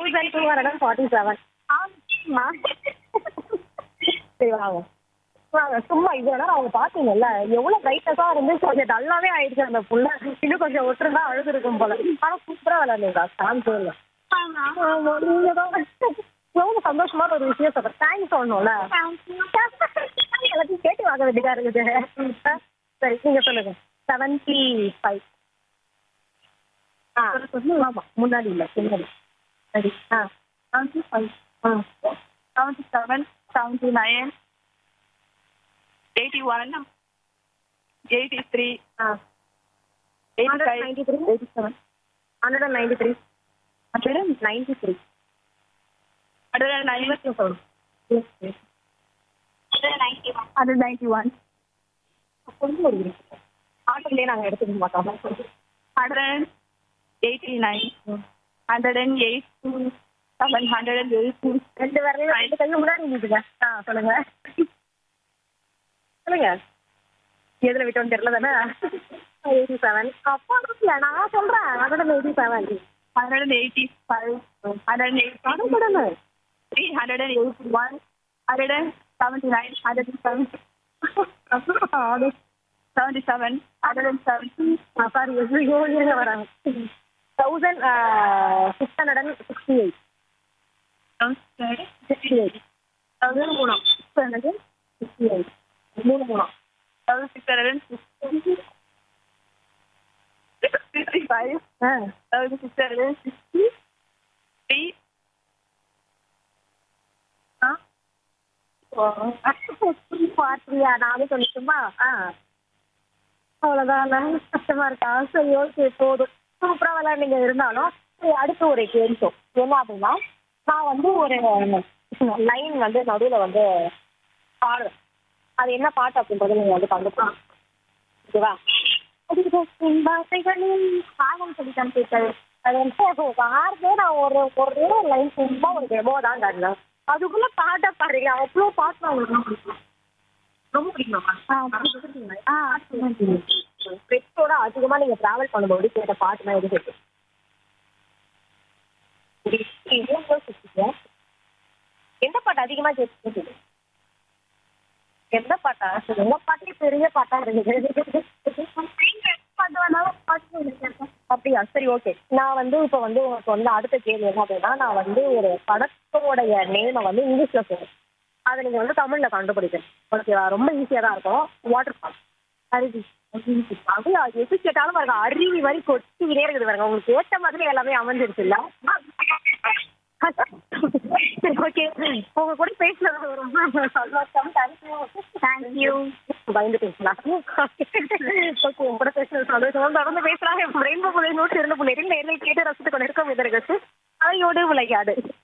Thousand two hundred and forty seven சரி வாங்க வாங்க சும்மா இவ்வளோ நேரம் அவங்க பார்த்தீங்கல்ல எவ்வளோ பிரைட்னஸாக இருந்து கொஞ்சம் டல்லாவே ஆயிடுச்சு அந்த புள்ள இன்னும் கொஞ்சம் ஒட்டுருந்தா அழுதுருக்கும் போல ஆனால் சூப்பராக விளையாடுங்க சான்ஸே இல்லை ஆமா, நீங்க தான் எவ்வளவு சந்தோஷமான ஒரு விஷயம் சொல்றேன் தேங்க்ஸ் சொல்லணும்ல எல்லாத்தையும் கேட்டு வாங்க வேண்டியதா இருக்குது சரி நீங்க சொல்லுங்க செவன்டி ஃபைவ் ஆ ஆமா முன்னாடி இல்ல பின்னாடி சரி ah seventy five ah seventy seven seventy nine eighty one eighty three ah eighty hundred five ninety three eighty seven hundred and ninety three hundred ninety three hundred and nine சொல்லணும் hundred ninety one கொஞ்சம் ஒரு நிமிஷம். ஆட்டோலயே நாங்க எடுத்துக்க மாட்டோம் hundred and eighty nine hundred and eight two seven hundred and eight two ரெண்டு விரலையும் ரெண்டு கையும் முன்னாடி நின்றுங்க ஆ சொல்லுங்க சொல்லுங்க எதுல விட்டோம்னு தெரியல தானே எயிட்டி செவன் அப்பா இல்ல நான் சொல்றேன் அதோட eighty seven hundred and eighty five hundred and eighty படம்படனு three hundred and eighty one hundred and seventy nine hundred and seventy seventy seven hundred and seventy sorry எவ்வளோ இருங்க வராங்க thousand six hundred and sixty eight sixty eight மூணு மூணம் sixty eight மூணு மூணம் thousand six hundred and sixty five, ah thousand six hundred and sixty three, பாத்தியா நானே சொல்லிட்டுமா ஆ அவ்வளோதான் கஷ்டமா இருக்கா சரி ஓகே போதும் சூப்பரா விளையாடுங்க இருந்தாலும் சரி அடுத்து ஒரு கேள்வி என்ன அப்படின்னா நான் வந்து ஒரு லைன் வந்து நடுவில் வந்து பாடுறேன் அது என்ன பாட்டு அப்படின்றத நீங்க வந்து கண்டுக்கலாம் ஓகேவா அதுக்கு வார்த்தைகளில் பாகம் சொல்லித்தான் கேட்கறது அது வந்து வார்த்தை நான் ஒரு ஒரே ஒரு லைன் சும்மா ஒரு டெமோ தான் காட்டினேன் அதுக்குள்ள பாட்டை பாருங்க அவ்வளோ பாட்டு நான் உங்களுக்கு பிடிக்கும் ரொம்ப பிடிக்குமா ஆ ஃப்ரெண்ட்ஸோட அதிகமா நீங்க டிராவல் பண்ணும்போது கேட்ட பாட்டுனா எது கேட்கும் எந்த பாட்டு அதிகமா கேட்டு எந்த பாட்டா எந்த பாட்டே பெரிய பாட்டா இருக்குது அப்படியா சரி ஓகே நான் வந்து இப்போ வந்து உங்களுக்கு வந்து அடுத்த கேள்வி என்ன அப்படின்னா நான் வந்து ஒரு படத்தோடைய நேமை வந்து இங்கிலீஷ்ல சொல்லுவேன் அதை நீங்க வந்து தமிழ்ல கண்டுபிடிக்கணும் ஓகேவா ரொம்ப ஈஸியா தான் இருக்கும் வாட்டர் ஃபால் அருவி அப்படியா எது கேட்டாலும் பாருங்க அருவி வரை கொட்டிக்கிட்டே இருக்குது பாருங்க உங்களுக்கு ஏற்ற மாதிரி எல்லாமே அமைஞ்சிருச்சு இல்ல சரி ஓகே உங்க கூட பேசுனது ரொம்ப சந்தோஷம் தேங்க்யூ தேங்க்யூ பயந்து பேசலாம் ஓகே உங்க கூட பேசுனது சந்தோஷம் தொடர்ந்து பேசுறாங்க ரெயின்போ புள்ளி நூற்றி இரண்டு புள்ளி நேரில் கேட்டு ரசித்துக் கொண்டிருக்கும் இதற்கு அதையோடு விளையாடு